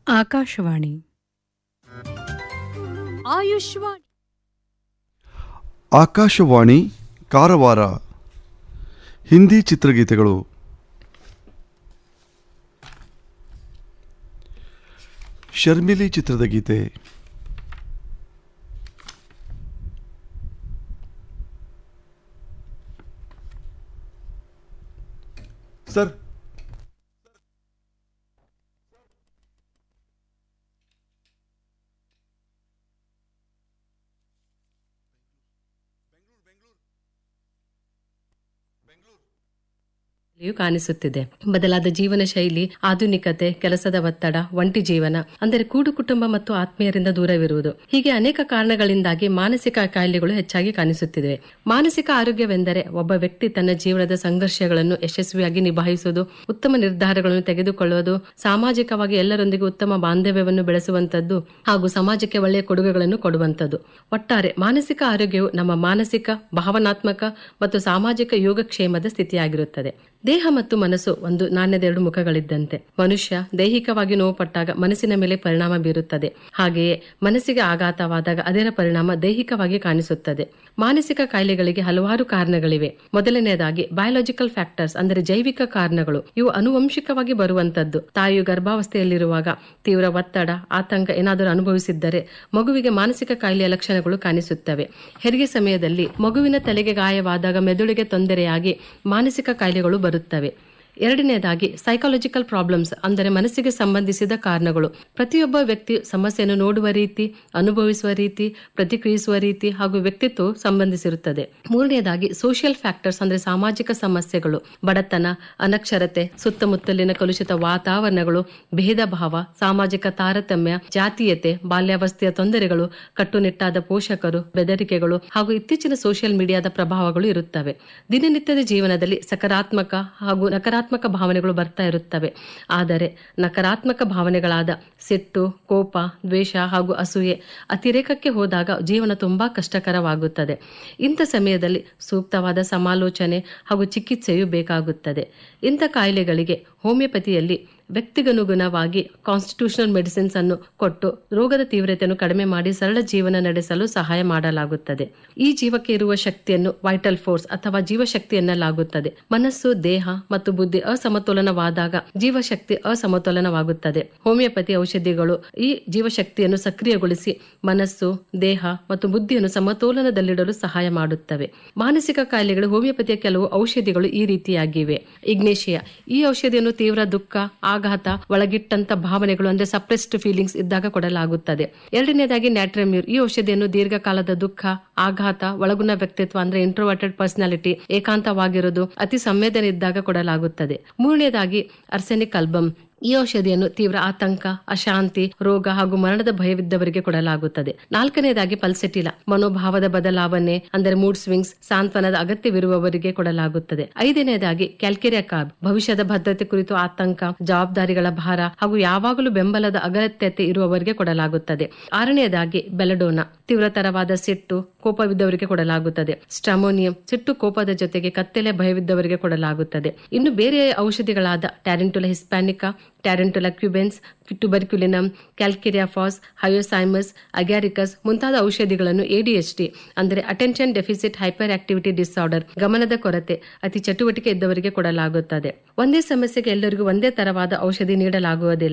ಆಕಾಶವಾಣಿ ಆಯುಷ್ವಾಣಿ ಆಕಾಶವಾಣಿ ಕಾರವಾರ ಹಿಂದಿ ಚಿತ್ರಗೀತೆಗಳು ಶರ್ಮಿಲಿ ಚಿತ್ರದ ಗೀತೆ ಸರ್ ಯು ಕಾಣಿಸುತ್ತಿದೆ ಬದಲಾದ ಜೀವನ ಶೈಲಿ ಆಧುನಿಕತೆ ಕೆಲಸದ ಒತ್ತಡ ಒಂಟಿ ಜೀವನ ಅಂದರೆ ಕೂಡು ಕುಟುಂಬ ಮತ್ತು ಆತ್ಮೀಯರಿಂದ ದೂರವಿರುವುದು ಹೀಗೆ ಅನೇಕ ಕಾರಣಗಳಿಂದಾಗಿ ಮಾನಸಿಕ ಕಾಯಿಲೆಗಳು ಹೆಚ್ಚಾಗಿ ಕಾಣಿಸುತ್ತಿವೆ ಮಾನಸಿಕ ಆರೋಗ್ಯವೆಂದರೆ ಒಬ್ಬ ವ್ಯಕ್ತಿ ತನ್ನ ಜೀವನದ ಸಂಘರ್ಷಗಳನ್ನು ಯಶಸ್ವಿಯಾಗಿ ನಿಭಾಯಿಸುವುದು ಉತ್ತಮ ನಿರ್ಧಾರಗಳನ್ನು ತೆಗೆದುಕೊಳ್ಳುವುದು ಸಾಮಾಜಿಕವಾಗಿ ಎಲ್ಲರೊಂದಿಗೆ ಉತ್ತಮ ಬಾಂಧವ್ಯವನ್ನು ಬೆಳೆಸುವಂತದ್ದು ಹಾಗೂ ಸಮಾಜಕ್ಕೆ ಒಳ್ಳೆಯ ಕೊಡುಗೆಗಳನ್ನು ಕೊಡುವಂತದ್ದು ಒಟ್ಟಾರೆ ಮಾನಸಿಕ ಆರೋಗ್ಯವು ನಮ್ಮ ಮಾನಸಿಕ ಭಾವನಾತ್ಮಕ ಮತ್ತು ಸಾಮಾಜಿಕ ಯೋಗಕ್ಷೇಮದ ಸ್ಥಿತಿಯಾಗಿರುತ್ತದೆ ದೇಹ ಮತ್ತು ಮನಸ್ಸು ಒಂದು ನಾಣ್ಯದ ಎರಡು ಮುಖಗಳಿದ್ದಂತೆ ಮನುಷ್ಯ ದೈಹಿಕವಾಗಿ ನೋವುಪಟ್ಟಾಗ ಮನಸ್ಸಿನ ಮೇಲೆ ಪರಿಣಾಮ ಬೀರುತ್ತದೆ ಹಾಗೆಯೇ ಮನಸ್ಸಿಗೆ ಆಘಾತವಾದಾಗ ಅದರ ಪರಿಣಾಮ ದೈಹಿಕವಾಗಿ ಕಾಣಿಸುತ್ತದೆ ಮಾನಸಿಕ ಕಾಯಿಲೆಗಳಿಗೆ ಹಲವಾರು ಕಾರಣಗಳಿವೆ ಮೊದಲನೆಯದಾಗಿ ಬಯೋಲಾಜಿಕಲ್ ಫ್ಯಾಕ್ಟರ್ಸ್ ಅಂದರೆ ಜೈವಿಕ ಕಾರಣಗಳು ಇವು ಅನುವಂಶಿಕವಾಗಿ ಬರುವಂತದ್ದು ತಾಯಿಯು ಗರ್ಭಾವಸ್ಥೆಯಲ್ಲಿರುವಾಗ ತೀವ್ರ ಒತ್ತಡ ಆತಂಕ ಏನಾದರೂ ಅನುಭವಿಸಿದ್ದರೆ ಮಗುವಿಗೆ ಮಾನಸಿಕ ಕಾಯಿಲೆಯ ಲಕ್ಷಣಗಳು ಕಾಣಿಸುತ್ತವೆ ಹೆರಿಗೆ ಸಮಯದಲ್ಲಿ ಮಗುವಿನ ತಲೆಗೆ ಗಾಯವಾದಾಗ ಮೆದುಳಿಗೆ ತೊಂದರೆಯಾಗಿ ಮಾನಸಿಕ ಕಾಯಿಲೆಗಳು ಬರುತ್ತವೆ ಎರಡನೇದಾಗಿ ಸೈಕಾಲಜಿಕಲ್ ಪ್ರಾಬ್ಲಮ್ಸ್ ಅಂದರೆ ಮನಸ್ಸಿಗೆ ಸಂಬಂಧಿಸಿದ ಕಾರಣಗಳು ಪ್ರತಿಯೊಬ್ಬ ವ್ಯಕ್ತಿ ಸಮಸ್ಯೆಯನ್ನು ನೋಡುವ ರೀತಿ ಅನುಭವಿಸುವ ರೀತಿ ಪ್ರತಿಕ್ರಿಯಿಸುವ ರೀತಿ ಹಾಗೂ ವ್ಯಕ್ತಿತ್ವವು ಸಂಬಂಧಿಸಿರುತ್ತದೆ ಮೂರನೇದಾಗಿ ಸೋಷಿಯಲ್ ಫ್ಯಾಕ್ಟರ್ಸ್ ಅಂದರೆ ಸಾಮಾಜಿಕ ಸಮಸ್ಯೆಗಳು ಬಡತನ ಅನಕ್ಷರತೆ ಸುತ್ತಮುತ್ತಲಿನ ಕಲುಷಿತ ವಾತಾವರಣಗಳು ಭೇದ ಭಾವ ಸಾಮಾಜಿಕ ತಾರತಮ್ಯ ಜಾತೀಯತೆ ಬಾಲ್ಯಾವಸ್ಥೆಯ ತೊಂದರೆಗಳು ಕಟ್ಟುನಿಟ್ಟಾದ ಪೋಷಕರು ಬೆದರಿಕೆಗಳು ಹಾಗೂ ಇತ್ತೀಚಿನ ಸೋಷಿಯಲ್ ಮೀಡಿಯಾದ ಪ್ರಭಾವಗಳು ಇರುತ್ತವೆ ದಿನನಿತ್ಯದ ಜೀವನದಲ್ಲಿ ಸಕಾರಾತ್ಮಕ ಹಾಗೂ ನಕಾರಾತ್ಮಕ ಭಾವನೆಗಳು ಬರ್ತಾ ಇರುತ್ತವೆ ಆದರೆ ನಕಾರಾತ್ಮಕ ಭಾವನೆಗಳಾದ ಸಿಟ್ಟು ಕೋಪ ದ್ವೇಷ ಹಾಗೂ ಅಸೂಯೆ ಅತಿರೇಕಕ್ಕೆ ಹೋದಾಗ ಜೀವನ ತುಂಬಾ ಕಷ್ಟಕರವಾಗುತ್ತದೆ ಇಂಥ ಸಮಯದಲ್ಲಿ ಸೂಕ್ತವಾದ ಸಮಾಲೋಚನೆ ಹಾಗೂ ಚಿಕಿತ್ಸೆಯು ಬೇಕಾಗುತ್ತದೆ ಇಂಥ ಕಾಯಿಲೆಗಳಿಗೆ ಹೋಮಿಯೋಪತಿಯಲ್ಲಿ ವ್ಯಕ್ತಿಗನುಗುಣವಾಗಿ ಕಾನ್ಸ್ಟಿಟ್ಯೂಷನಲ್ ಮೆಡಿಸಿನ್ಸ್ ಅನ್ನು ಕೊಟ್ಟು ರೋಗದ ತೀವ್ರತೆಯನ್ನು ಕಡಿಮೆ ಮಾಡಿ ಸರಳ ಜೀವನ ನಡೆಸಲು ಸಹಾಯ ಮಾಡಲಾಗುತ್ತದೆ ಈ ಜೀವಕ್ಕೆ ಇರುವ ಶಕ್ತಿಯನ್ನು ವೈಟಲ್ ಫೋರ್ಸ್ ಅಥವಾ ಜೀವಶಕ್ತಿ ಎನ್ನಲಾಗುತ್ತದೆ ಮನಸ್ಸು ದೇಹ ಮತ್ತು ಬುದ್ಧಿ ಅಸಮತೋಲನವಾದಾಗ ಜೀವಶಕ್ತಿ ಅಸಮತೋಲನವಾಗುತ್ತದೆ ಹೋಮಿಯೋಪತಿ ಔಷಧಿಗಳು ಈ ಜೀವಶಕ್ತಿಯನ್ನು ಸಕ್ರಿಯಗೊಳಿಸಿ ಮನಸ್ಸು ದೇಹ ಮತ್ತು ಬುದ್ಧಿಯನ್ನು ಸಮತೋಲನದಲ್ಲಿಡಲು ಸಹಾಯ ಮಾಡುತ್ತವೆ ಮಾನಸಿಕ ಕಾಯಿಲೆಗಳು ಹೋಮಿಯೋಪತಿಯ ಕೆಲವು ಔಷಧಿಗಳು ಈ ರೀತಿಯಾಗಿವೆ ಇಗ್ನೇಷಿಯಾ ಈ ಔಷಧಿಯನ್ನು ತೀವ್ರ ದುಃಖ ಆಘಾತ ಒಳಗಿಟ್ಟಂತ ಭಾವನೆಗಳು ಅಂದ್ರೆ ಸಪ್ರೆಸ್ಡ್ ಫೀಲಿಂಗ್ಸ್ ಇದ್ದಾಗ ಕೊಡಲಾಗುತ್ತದೆ ಎರಡನೇದಾಗಿ ನ್ಯಾಟ್ರಮ್ಯೂರ್ ಈ ಔಷಧಿಯನ್ನು ದೀರ್ಘಕಾಲದ ದುಃಖ ಆಘಾತ ಒಳಗುಣ ವ್ಯಕ್ತಿತ್ವ ಅಂದ್ರೆ ಇಂಟ್ರೋವರ್ಟೆಡ್ ಪರ್ಸನಾಲಿಟಿ ಏಕಾಂತವಾಗಿರುವುದು ಅತಿ ಸಂವೇದನೆ ಇದ್ದಾಗ ಕೊಡಲಾಗುತ್ತದೆ ಮೂರನೇದಾಗಿ ಅರ್ಸೆನಿಕ್ ಆಲ್ಬಮ್ ಈ ಔಷಧಿಯನ್ನು ತೀವ್ರ ಆತಂಕ ಅಶಾಂತಿ ರೋಗ ಹಾಗೂ ಮರಣದ ಭಯವಿದ್ದವರಿಗೆ ಕೊಡಲಾಗುತ್ತದೆ ನಾಲ್ಕನೇದಾಗಿ ಪಲ್ಸೆಟಿಲಾ ಮನೋಭಾವದ ಬದಲಾವಣೆ ಅಂದರೆ ಮೂಡ್ ಸ್ವಿಂಗ್ಸ್ ಸಾಂತ್ವನದ ಅಗತ್ಯವಿರುವವರಿಗೆ ಕೊಡಲಾಗುತ್ತದೆ ಐದನೇದಾಗಿ ಕ್ಯಾಲ್ಕೆರಿಯಾ ಕಾರ್ಬ್ ಭವಿಷ್ಯದ ಭದ್ರತೆ ಕುರಿತು ಆತಂಕ ಜವಾಬ್ದಾರಿಗಳ ಭಾರ ಹಾಗೂ ಯಾವಾಗಲೂ ಬೆಂಬಲದ ಅಗತ್ಯತೆ ಇರುವವರಿಗೆ ಕೊಡಲಾಗುತ್ತದೆ ಆರನೆಯದಾಗಿ ಬೆಲಡೋನಾ ತೀವ್ರತರವಾದ ಸಿಟ್ಟು ಕೋಪವಿದ್ದವರಿಗೆ ಕೊಡಲಾಗುತ್ತದೆ ಸ್ಟ್ರಾಮೋನಿಯಂ ಸಿಟ್ಟು ಕೋಪದ ಜೊತೆಗೆ ಕತ್ತಲೆ ಭಯವಿದ್ದವರಿಗೆ ಕೊಡಲಾಗುತ್ತದೆ ಇನ್ನು ಬೇರೆ ಔಷಧಿಗಳಾದ ಟ್ಯಾರೆಂಟುಲಾ ಹಿಸ್ಪ್ಯಾನಿಕಾ ಟ್ಯಾರೆಂಟುಲಾ ಕ್ಯೂಬೆನ್ಸ್ ಟ್ಯುಬರ್ಕ್ಯುಲಿನಮ್ ಕ್ಯಾಲ್ಕಿರಿಯಾಫಾಸ್ ಹಯೋಸೈಮಸ್ ಅಗ್ಯಾರಿಕಸ್ ಮುಂತಾದ ಔಷಧಿಗಳನ್ನು ಎಡಿಎಚ್ಡಿ ಅಂದರೆ attention deficit hyperactivity disorder ಗಮನದ ಕೊರತೆ ಅತಿ ಚಟುವಟಿಕೆ ಇದ್ದವರಿಗೆ ಕೊಡಲಾಗುತ್ತದೆ ಒಂದೇ ಸಮಸ್ಯೆಗೆ ಎಲ್ಲರಿಗೂ ಒಂದೇ ತರವಾದ ಔಷಧಿ ನೀಡಲಾಗುವುದಿಲ್ಲ